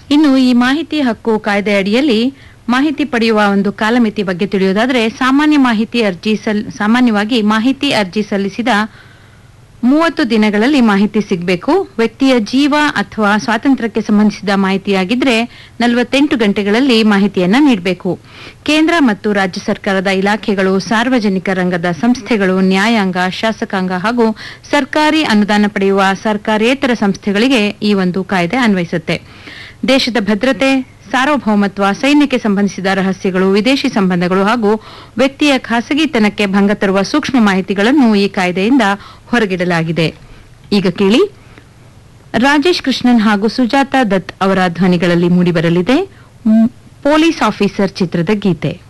ಇನ್ನು ಈ ಮಾಹಿತಿ ಹಕ್ಕು ಕಾಯ್ದೆ ಅಡಿಯಲ್ಲಿ ಮಾಹಿತಿ ಪಡೆಯುವ ಒಂದು ಕಾಲಮಿತಿ ಬಗ್ಗೆ ತಿಳಿಯೋದಾದ್ರೆ ಸಾಮಾನ್ಯ ಮಾಹಿತಿ ಅರ್ಜಿ ಸಲ್ ಸಾಮಾನ್ಯವಾಗಿ ಮಾಹಿತಿ ಅರ್ಜಿ ಸಲ್ಲಿಸಿದ ಮೂವತ್ತು ದಿನಗಳಲ್ಲಿ ಮಾಹಿತಿ ಸಿಗಬೇಕು ವ್ಯಕ್ತಿಯ ಜೀವ ಅಥವಾ ಸ್ವಾತಂತ್ರ್ಯಕ್ಕೆ ಸಂಬಂಧಿಸಿದ ಮಾಹಿತಿಯಾಗಿದ್ರೆ ನಲವತ್ತೆಂಟು ಗಂಟೆಗಳಲ್ಲಿ ಮಾಹಿತಿಯನ್ನ ನೀಡಬೇಕು ಕೇಂದ್ರ ಮತ್ತು ರಾಜ್ಯ ಸರ್ಕಾರದ ಇಲಾಖೆಗಳು ಸಾರ್ವಜನಿಕ ರಂಗದ ಸಂಸ್ಥೆಗಳು ನ್ಯಾಯಾಂಗ ಶಾಸಕಾಂಗ ಹಾಗೂ ಸರ್ಕಾರಿ ಅನುದಾನ ಪಡೆಯುವ ಸರ್ಕಾರೇತರ ಸಂಸ್ಥೆಗಳಿಗೆ ಈ ಒಂದು ಕಾಯ್ದೆ ಅನ್ವಯಿಸುತ್ತೆ ದೇಶದ ಭದ್ರತೆ ಸಾರ್ವಭೌಮತ್ವ ಸೈನ್ಯಕ್ಕೆ ಸಂಬಂಧಿಸಿದ ರಹಸ್ಯಗಳು ವಿದೇಶಿ ಸಂಬಂಧಗಳು ಹಾಗೂ ವ್ಯಕ್ತಿಯ ಖಾಸಗಿತನಕ್ಕೆ ಭಂಗ ತರುವ ಸೂಕ್ಷ್ಮ ಮಾಹಿತಿಗಳನ್ನು ಈ ಕಾಯ್ದೆಯಿಂದ ಹೊರಗಿಡಲಾಗಿದೆ ಈಗ ಕೇಳಿ ರಾಜೇಶ್ ಕೃಷ್ಣನ್ ಹಾಗೂ ಸುಜಾತಾ ದತ್ ಅವರ ಧ್ವನಿಗಳಲ್ಲಿ ಮೂಡಿಬರಲಿದೆ ಮ್, ಪೊಲೀಸ್ ಆಫೀಸರ್ ಚಿತ್ರದ ಗೀತೆ